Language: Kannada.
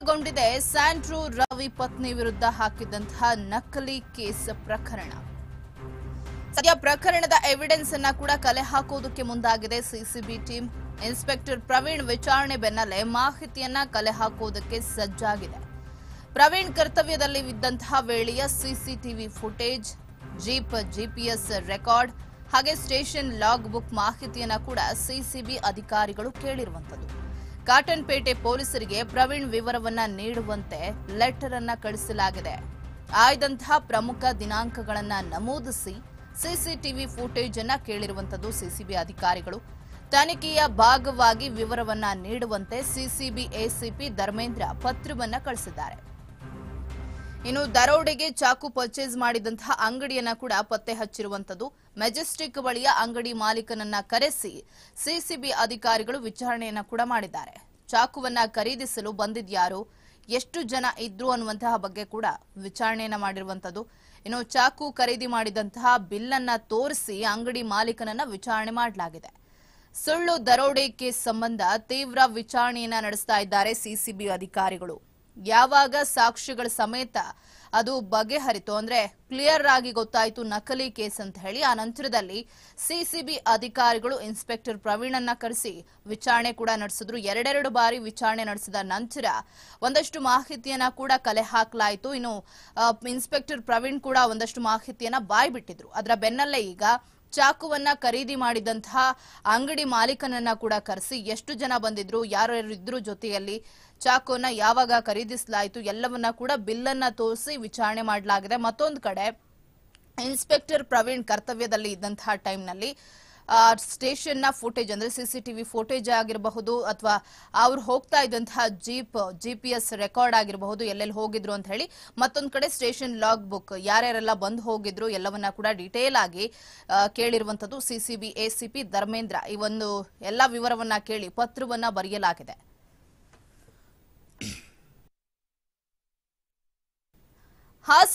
ಗೊಂಡಿದೆ ಸ್ಯಾಂಡ್ರೂ ರವಿ ಪತ್ನಿ ವಿರುದ್ಧ ಹಾಕಿದಂತಹ ನಕಲಿ ಕೇಸ್ ಪ್ರಕರಣ ಸದ್ಯ ಪ್ರಕರಣದ ಎವಿಡೆನ್ಸ್ ಅನ್ನ ಕೂಡ ಕಲೆ ಹಾಕುವುದಕ್ಕೆ ಮುಂದಾಗಿದೆ ಸಿಸಿಬಿ ಟೀಮ್ ಇನ್ಸ್ಪೆಕ್ಟರ್ ಪ್ರವೀಣ್ ವಿಚಾರಣೆ ಬೆನ್ನಲ್ಲೇ ಮಾಹಿತಿಯನ್ನ ಕಲೆ ಹಾಕುವುದಕ್ಕೆ ಸಜ್ಜಾಗಿದೆ ಪ್ರವೀಣ್ ಕರ್ತವ್ಯದಲ್ಲಿ ಇದ್ದಂತಹ ವೇಳೆಯ CCTV footage jeep GPS record ಹಾಗೆ ಸ್ಟೇಷನ್ ಲಾಗ್ ಬುಕ್ ಮಾಹಿತಿಯನ್ನ ಕೂಡ ಸಿಸಿಬಿ ಅಧಿಕಾರಿಗಳು ಕೇಳಿರುವಂತದ್ದು ಕಾಟನ್ಪೇಟೆ ಪೊಲೀಸರಿಗೆ ಪ್ರವೀಣ್ ವಿವರವನ್ನ ನೀಡುವಂತೆ ಲೆಟರ್ ಅನ್ನ ಕಳಿಸಲಾಗಿದೆ ಆಯ್ದಂತಹ ಪ್ರಮುಖ ದಿನಾಂಕಗಳನ್ನ ನಮೂದಿಸಿ ಸಿಸಿಟಿವಿ ಫುಟೇಜ್ ಅನ್ನ ಕೇಳಿರುವಂತದ್ದು ಸಿಸಿಬಿ ಅಧಿಕಾರಿಗಳು ತನಿಖೆಯ ಭಾಗವಾಗಿ ವಿವರವನ್ನ ನೀಡುವಂತೆ ಸಿಸಿಬಿ ಎಸಿಪಿ ಧರ್ಮೇಂದ್ರ ಪತ್ರವನ್ನ ಕಳಿಸಿದ್ದಾರೆ ಇನ್ನು ದರೋಡೆಗೆ ಚಾಕು ಪರ್ಚೇಸ್ ಮಾಡಿದಂತಹ ಅಂಗಡಿಯನ್ನ ಕೂಡ ಪತ್ತೆ ಹಚ್ಚಿರುವಂತದ್ದು ಮೆಜೆಸ್ಟಿಕ್ ಬಳಿಯ ಅಂಗಡಿ ಮಾಲೀಕನನ್ನ ಕರೆಸಿ ಸಿಸಿಬಿ ಅಧಿಕಾರಿಗಳು ವಿಚಾರಣೆಯನ್ನ ಕೂಡ ಮಾಡಿದ್ದಾರೆ ಚಾಕುವನ್ನ ಖರೀದಿಸಲು ಬಂದಿದ್ಯಾರು ಎಷ್ಟು ಜನ ಇದ್ರು ಅನ್ನುವಂತಹ ಬಗ್ಗೆ ಕೂಡ ವಿಚಾರಣೆಯನ್ನ ಮಾಡಿರುವಂತದ್ದು ಇನ್ನು ಚಾಕು ಖರೀದಿ ಮಾಡಿದಂತಹ ಬಿಲ್ಲನ್ನ ತೋರಿಸಿ ಅಂಗಡಿ ಮಾಲೀಕನನ್ನ ವಿಚಾರಣೆ ಮಾಡಲಾಗಿದೆ ಸುಳ್ಳು ದರೋಡೆ ಕೇಸ್ ಸಂಬಂಧ ತೀವ್ರ ವಿಚಾರಣೆಯನ್ನ ನಡೆಸ್ತಾ ಇದ್ದಾರೆ ಸಿಸಿಬಿ ಅಧಿಕಾರಿಗಳು ಯಾವಾಗ ಸಾಕ್ಷಿಗಳ ಸಮೇತ ಅದು ಬಗೆಹರಿತು ಅಂದ್ರೆ ಕ್ಲಿಯರ್ ಆಗಿ ಗೊತ್ತಾಯಿತು ನಕಲಿ ಕೇಸ್ ಅಂತ ಹೇಳಿ ಆ ನಂತರದಲ್ಲಿ ಸಿಸಿಬಿ ಅಧಿಕಾರಿಗಳು ಇನ್ಸ್ಪೆಕ್ಟರ್ ಪ್ರವೀಣನ್ನ ಕರೆಸಿ ವಿಚಾರಣೆ ಕೂಡ ನಡೆಸಿದ್ರು ಎರಡೆರಡು ಬಾರಿ ವಿಚಾರಣೆ ನಡೆಸಿದ ನಂತರ ಒಂದಷ್ಟು ಮಾಹಿತಿಯನ್ನ ಕೂಡ ಕಲೆ ಹಾಕಲಾಯಿತು ಇನ್ನು ಆ, ಇನ್ಸ್ಪೆಕ್ಟರ್ ಪ್ರವೀಣ್ ಕೂಡ ಒಂದಷ್ಟು ಮಾಹಿತಿಯನ್ನ ಬಾಯ್ಬಿಟ್ಟಿದ್ರು ಅದರ ಬೆನ್ನಲ್ಲೇ ಈಗ ಚಾಕುವನ್ನ ಖರೀದಿ ಮಾಡಿದಂತಹ ಅಂಗಡಿ ಮಾಲೀಕನನ್ನ ಕೂಡ ಕರೆಸಿ ಎಷ್ಟು ಜನ ಬಂದಿದ್ರು ಯಾರ್ಯಾರು ಇದ್ರು ಜೊತೆಯಲ್ಲಿ ಚಾಕುವನ್ನ ಯಾವಾಗ ಖರೀದಿಸಲಾಯಿತು ಎಲ್ಲವನ್ನ ಕೂಡ ಬಿಲ್ಲನ್ನ ತೋರಿಸಿ ವಿಚಾರಣೆ ಮಾಡಲಾಗಿದೆ ಮತ್ತೊಂದು ಕಡೆ ಇನ್ಸ್ಪೆಕ್ಟರ್ ಪ್ರವೀಣ್ ಕರ್ತವ್ಯದಲ್ಲಿ ಇದ್ದಂತಹ ಟೈಮ್ನಲ್ಲಿ ಸ್ಟೇಷನ್ನ ಫುಟೇಜ್ ಅಂದ್ರೆ ಸಿಸಿಟಿವಿ ಫುಟೇಜ್ ಆಗಿರಬಹುದು ಅಥವಾ ಅವ್ರು ಹೋಗ್ತಾ ಇದ್ದಂತಹ ಜೀಪ್ ಜಿಪಿಎಸ್ ರೆಕಾರ್ಡ್ ಆಗಿರಬಹುದು ಎಲ್ಲೆಲ್ಲಿ ಹೋಗಿದ್ರು ಅಂತ ಹೇಳಿ ಮತ್ತೊಂದು ಕಡೆ ಸ್ಟೇಷನ್ ಲಾಗ್ ಬುಕ್ ಯಾರ್ಯಾರೆಲ್ಲ ಬಂದು ಹೋಗಿದ್ರು ಎಲ್ಲವನ್ನ ಕೂಡ ಡಿಟೇಲ್ ಆಗಿ ಆ, ಕೇಳಿರುವಂತದ್ದು ಸಿಸಿಬಿ ಎಸಿಪಿ ಧರ್ಮೇಂದ್ರ ಈ ಒಂದು ಎಲ್ಲಾ ವಿವರವನ್ನ ಕೇಳಿ ಪತ್ರವನ್ನ ಬರೆಯಲಾಗಿದೆ ಹಾಸ್